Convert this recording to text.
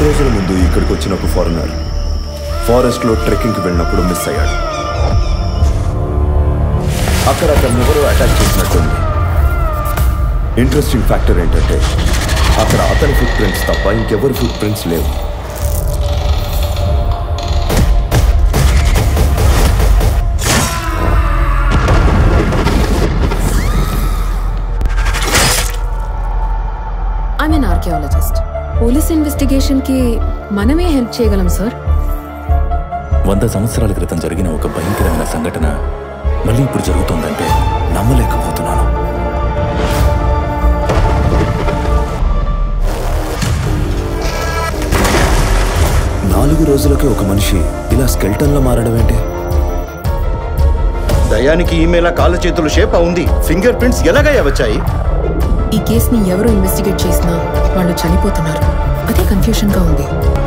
రెండు రోజుల ముందు ఇక్కడికి వచ్చిన ఒక ఫారినర్ ఫారెస్ట్ లో ట్రెక్కింగ్ కి వెళ్ళినప్పుడు మిస్ అయ్యాడు అక్కడ అతను ఎవరో అటాక్ చేసినట్టుంది ఇంట్రెస్టింగ్ ఫ్యాక్టర్ ఏంటంటే అక్కడ అతని ఫుట్ ప్రింట్స్ తప్ప ఇంకెవరి ఫుట్ ప్రింట్స్ లేవు I'm an archaeologist police investigation కి మనమే హెల్ప్ చేయగలం సార్ వంద సంవత్సరాల క్రితం జరిగిన ఒక భయంకరమైన సంఘటన మళ్ళీ ఇప్పుడు జరుగుతోందంటే నమ్మలేకపోతున్నాను నాలుగు రోజులకే ఒక మనిషి ఇలా స్కెల్టన్ లో మారడం ఏంటి దయానికి ఈమెయిల్ కాళ్ళ చేతులు షేప్ ఉంది ఫింగర్ ప్రింట్స్ ఎలాగయ్యా వచ్చాయి ఈ కేసుని ఎవరు ఇన్వెస్టిగేట్ చేసినా వాళ్ళు చనిపోతున్నారు అదే కన్ఫ్యూషన్ గా ఉంది